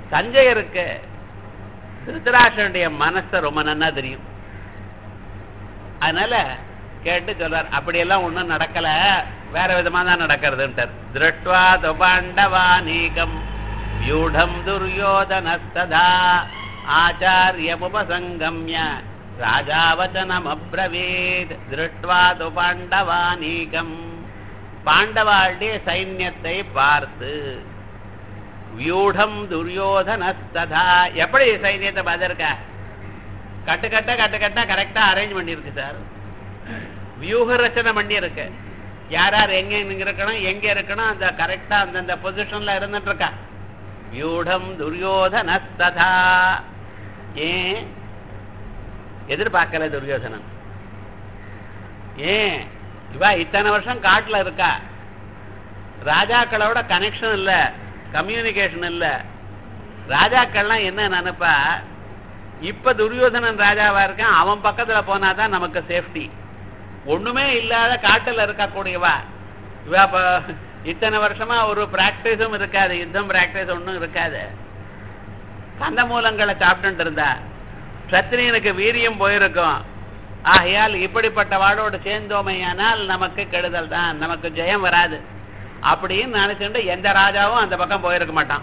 சஞ்சயருக்கு திருத்தராஷனுடைய மனசை ரொம்ப நன்னா தெரியும் அதனால கேட்டு சொல்றார் அப்படியெல்லாம் ஒண்ணும் நடக்கல வேற விதமா தான் நடக்கிறதுன்ட்டார் திருஷ்டுவா துபாண்டவா நீகம் வியூடம் துரியோதனஸ்ததா ஆச்சாரியமுபசங்கம்ய ராஜாவச்சனம் அப்ரவீத் திருஷ்டுவா துபாண்டவா நீகம் பாண்டவாளுடைய சைன்யத்தை பார்த்து வியூடம் துரியோதனஸ்ததா எப்படி சைன்யத்தை பார்த்திருக்க கட்டு கட்ட கட்டு கட்ட கரெக்டா அரேஞ்ச் பண்ணிருக்கு சார் வியூக ரச்சனை பண்ணி இருக்கு யார் யார் எங்க எங்க இருக்கணும் எங்க இருக்கணும் அந்த கரெக்டா அந்தந்த பொசிஷன்ல இருந்துட்டு இருக்கா வியூடம் துரியோதனஸ்ததா ஏன் எதிர்பார்க்கல துரியோதனன் ஏன் இவா இத்தனை வருஷம் காட்டுல இருக்கா ராஜாக்களோட கனெக்ஷன் இல்ல கம்யூனிகேஷன் இல்ல ராஜாக்கள்லாம் என்ன நினைப்பா இப்ப துரியோதனன் ராஜாவா இருக்கான் அவன் பக்கத்துல போனாதான் நமக்கு சேஃப்டி ஒண்ணுமே இல்லாத காட்டுல இருக்கக்கூடியவா இவ அப்ப இத்தனை வருஷமா ஒரு பிராக்டிஸும் இருக்காது யுத்தம் பிராக்டிஸ் ஒண்ணும் இருக்காது கந்த மூலங்களை சாப்பிட்டு இருந்தா சத்திரியனுக்கு வீரியம் போயிருக்கும் ஆகையால் இப்படிப்பட்ட வாழோடு சேர்ந்தோமையானால் நமக்கு கெடுதல் தான் நமக்கு ஜெயம் வராது அப்படின்னு நினைச்சுட்டு எந்த ராஜாவும் அந்த பக்கம் போயிருக்க மாட்டான்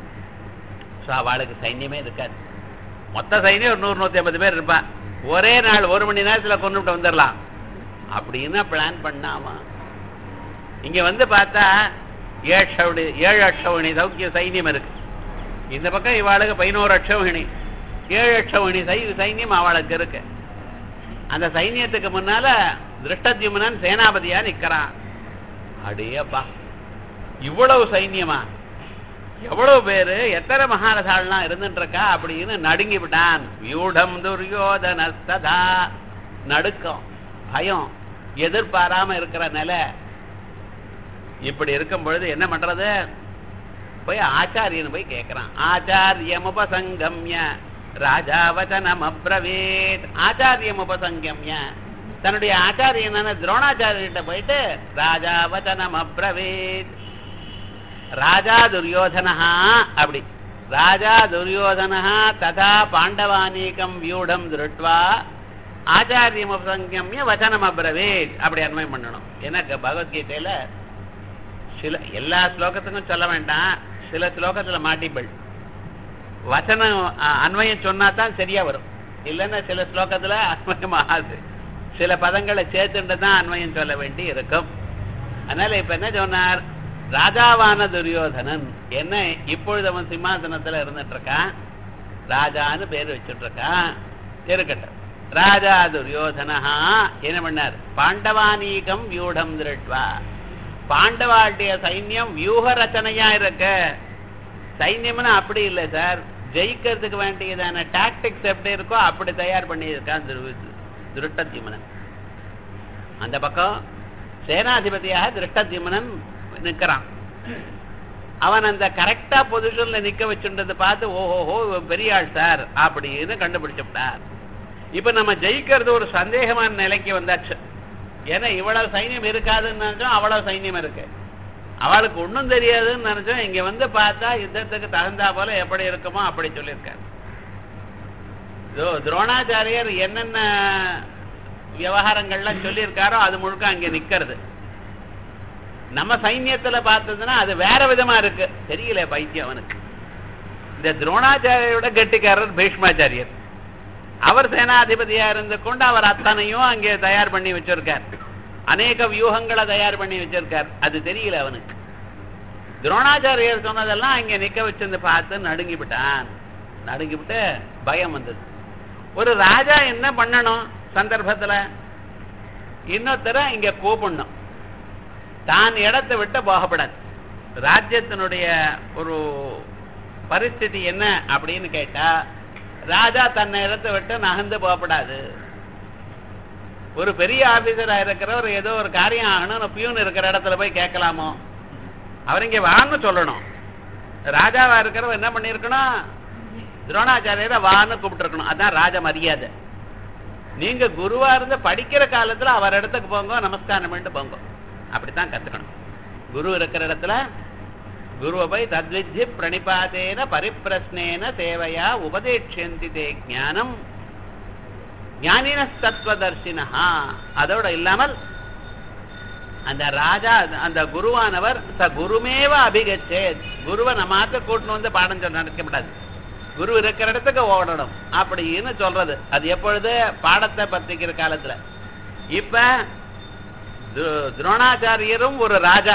ஸோ அவளுக்கு சைன்யமே இருக்காது மொத்த சைன்யம் ஒரு நூறு நூத்தி ஐம்பது பேர் இருப்பான் ஒரே நாள் ஒரு மணி நேரத்துல கொண்டுட்டு வந்துடலாம் அப்படின்னு பிளான் பண்ணாமா இங்க வந்து பார்த்தா ஏழு ஏழு அட்சவணி சௌக்கிய சைன்யம் இருக்கு இந்த பக்கம் இவாளுக்கு பதினோரு அட்சவணி ஏழு அட்சவணி சை சைன்யம் அவளுக்கு இருக்கு அந்த சைன்யத்துக்கு முன்னால திருஷ்டத்யுமனன் சேனாபதியா நிக்கிறான் அடேப்பா இவ்வளவு சைன்யமா எவ்வளவு பேரு எத்தனை மகாரதாள்லாம் இருந்துட்டு இருக்கா அப்படின்னு நடுங்கி விட்டான் வியூடம் துரியோதனஸ்ததா நடுக்கம் பயம் எதிர்பாராம இருக்கிற நிலை இப்படி இருக்கும் பொழுது என்ன பண்றது போய் ஆச்சாரியன் போய் கேட்கிறான் ஆச்சாரியம் உபசங்கம்ய ராஜாவச்சனம் அப்ரவீத் ஆச்சாரியம் உபசங்கம்ய தன்னுடைய ஆச்சாரியனான துரோணாச்சாரியர்கிட்ட போயிட்டு ராஜாவச்சனம் அப்ரவீத் ராஜா துரியோதனஹா அப்படி ராஜா துரியோதனஹா ததா பாண்டவானீகம் வியூடம் திருட்வா ஆச்சாரியம் உபசங்கம்ய வச்சனம் அப்ரவீத் அப்படி அன்வயம் பண்ணணும் எனக்கு பகவத்கீதையில சில எல்லா ஸ்லோகத்துக்கும் சொல்ல வேண்டாம் சில ஸ்லோகத்துல மாட்டிப்பள் வச்சனம் அஹ், அன்வயம் சொன்னா தான் சரியா வரும் இல்லைன்னா சில ஸ்லோகத்துல அன்வயம் ஆகாது சில பதங்களை சேர்த்துட்டு தான் அன்வயம் சொல்ல வேண்டி இருக்கும் அதனால இப்ப என்ன சொன்னார் ராஜாவான துரியோதனன் என்ன இப்பொழுது அவன் சிம்மாசனத்துல இருந்துட்டு இருக்கான் ராஜான்னு பேர் வச்சுட்டு இருக்கான் இருக்கட்டும் ராஜா துரியோதனஹா என்ன பண்ணார் பாண்டவானீகம் வியூடம் திருட்வா பாண்டவாளுடைய சைன்யம் வியூக ரச்சனையா இருக்கு சைன்யம்னு அப்படி இல்லை சார் ஜெயிக்கிறதுக்கு வேண்டியதான டாக்டிக்ஸ் எப்படி இருக்கோ அப்படி தயார் பண்ணியிருக்கான் திரு- திருட்டத்யுமனன் அந்த பக்கம் சேனாதிபதியாக திருட்டத்யுமனன் நிற்கிறான் அவன் அந்த கரெக்டா பொசிஷன்ல நிக்க வச்சுன்றதை பார்த்து ஓஹோஹோ இவன் பெரிய ஆள் சார் அப்படின்னு கண்டுபிடிச்சுட்டார் இப்ப நம்ம ஜெயிக்கிறது ஒரு சந்தேகமான நிலைக்கு வந்தாச்சு ஏன்னா இவ்வளவு சைன்யம் இருக்காதுன்னு நினைச்சோம் அவ்வளவு சைன்யம் இருக்கு அவளுக்கு ஒண்ணும் தெரியாதுன்னு நினைச்சோம் இங்க வந்து பார்த்தா யுத்தத்துக்கு தகுந்தா போல எப்படி இருக்குமோ அப்படி சொல்லியிருக்காரு இதோ துரோணாச்சாரியர் என்னென்ன விவகாரங்கள்லாம் சொல்லியிருக்காரோ அது முழுக்க அங்க நிக்கிறது நம்ம சைன்யத்துல பார்த்ததுன்னா அது வேற விதமா இருக்கு தெரியல பைத்தியம் அவனுக்கு இந்த துரோணாச்சாரியோட கெட்டிக்காரர் பீஷ்மாச்சாரியர் அவர் சேனாதிபதியா இருந்து கொண்டு அவர் அத்தனையும் அங்கே தயார் பண்ணி வச்சிருக்கார் அநேக வியூகங்களை தயார் பண்ணி வச்சிருக்கார் அது தெரியல அவனுக்கு துரோணாச்சாரியர் சொன்னதெல்லாம் அங்க நிக்க வச்சிருந்து பார்த்து நடுங்கி விட்டான் நடுங்கி விட்டு பயம் வந்தது ஒரு ராஜா என்ன பண்ணணும் சந்தர்ப்பத்துல இன்னொருத்தர இங்க கூப்பிடணும் தான் இடத்தை விட்டு போகப்படாது ராஜ்யத்தினுடைய ஒரு பரிஸ்திதி என்ன அப்படின்னு கேட்டா ராஜா தன்னை இடத்தை விட்டு நகர்ந்து போகப்படாது ஒரு பெரிய ஆபீசரா இருக்கிறவர் ஏதோ ஒரு காரியம் ஆகணும் பியூன் இருக்கிற இடத்துல போய் கேட்கலாமோ அவர் இங்க வான்னு சொல்லணும் ராஜாவா இருக்கிறவர் என்ன பண்ணிருக்கணும் துரோணாச்சாரியரை வான்னு கூப்பிட்டுருக்கணும் அதான் ராஜ மரியாதை நீங்க குருவா இருந்து படிக்கிற காலத்துல அவர் இடத்துக்கு போங்க நமஸ்காரம் பண்ணிட்டு போங்க அப்படித்தான் கத்துக்கணும் குரு இருக்கிற இடத்துல குருவை போய் தத்வித்தி பிரணிபாதேன பரிப்பிரஸ்னேன சேவையா உபதேட்சந்தி தே ஞானம் ஞானின தத்துவதர்சினா அதோட இல்லாமல் அந்த ராஜா அந்த குருவானவர் ச குருமேவ அபிகச்சே குருவை நம்மாத்த கூட்டின்னு வந்து பாடம் சொல்ல நடக்க கூடாது குரு இருக்கிற இடத்துக்கு ஓடணும் அப்படின்னு சொல்றது அது எப்பொழுது பாடத்தை பத்திக்கிற காலத்துல இப்ப து- துரோணாச்சாரியரும் ஒரு ராஜா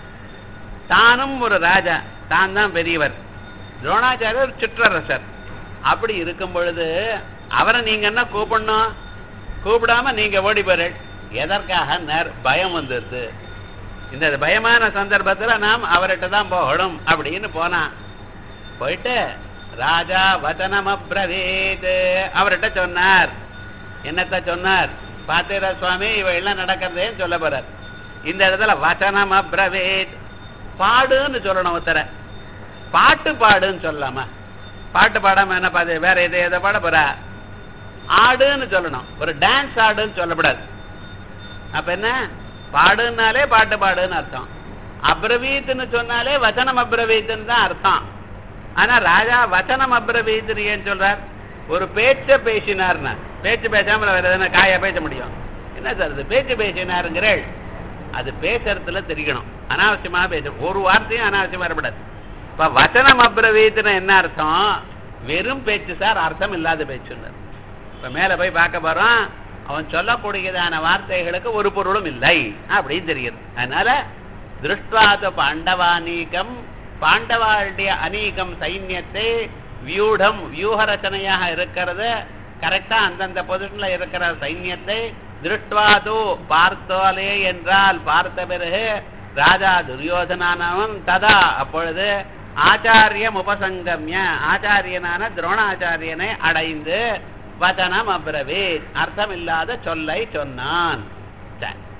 தானும் ஒரு ராஜா தான் தான் பெரியவர் துரோணாச்சாரியர் சிற்றரசர் அப்படி இருக்கும் பொழுது அவரை நீங்க என்ன கூப்பிடணும் கூப்பிடாம நீங்க ஓடி போற எதற்காக நேர் பயம் வந்துருது இந்த பயமான சந்தர்ப்பத்துல நாம் அவர்கிட்ட தான் போகணும் அப்படின்னு போனான் போயிட்டு ராஜா வச்சனம் அப்ரவீத் அவர்கிட்ட சொன்னார் என்னத்த சொன்னார் பாத்தீரா சுவாமி இவ எல்லாம் நடக்கிறதேன்னு சொல்ல போறார் இந்த இடத்துல வச்சனம் அப்ரவீத் பாடுன்னு சொல்லணும் ஒருத்தர பாட்டு பாடுன்னு சொல்லலாமா பாட்டு பாடாம என்ன பாது வேற எதை எதை பாட போறா ஆடுன்னு சொல்லணும் ஒரு டான்ஸ் ஆடுன்னு சொல்லக்கூடாது அப்ப என்ன பாடுனாலே பாட்டு பாடுன்னு அர்த்தம் அப்ரவீத்துன்னு சொன்னாலே வச்சனம் அப்ரவீத்துன்னு தான் அர்த்தம் ஆனா ராஜா வச்சனம் அப்ரவீத்துன்னு ஏன் சொல்றார் ஒரு பேச்ச பேசினார்னா பேச்சு பேசாம வேற எதனா காயா பேச முடியும் என்ன சார் இது பேச்சு பேசினாருங்கிறேள் அது பேசுறதுல தெரியணும் அனாவசியமா பேச ஒரு வார்த்தையும் அனாவசியமா வரக்கூடாது இப்ப வச்சனம் அப்ரவீத்துன்னு என்ன அர்த்தம் வெறும் பேச்சு சார் அர்த்தம் இல்லாத பேச்சுன்னார் இப்ப மேல போய் பார்க்க போறோம் அவன் சொல்லக்கூடியதான வார்த்தைகளுக்கு ஒரு பொருளும் இல்லை அப்படின்னு தெரியுது அதனால திருஷ்டாத பாண்டவானீகம் பாண்டவாளுடைய அநீகம் சைன்யத்தை வியூடம் வியூக ரச்சனையாக இருக்கிறது கரெக்டா அந்தந்த பொசிஷன்ல இருக்கிற சைன்யத்தை திருஷ்டுவாது பார்த்தாலே என்றால் பார்த்த பிறகு ராஜா துரியோதனானவன் ததா அப்பொழுது ஆச்சாரியம் உபசங்கம்ய ஆச்சாரியனான துரோணாச்சாரியனை அடைந்து வதனம் அப்ரவீத் அர்த்தமில்லாத சொல்லை சொன்னான் சரி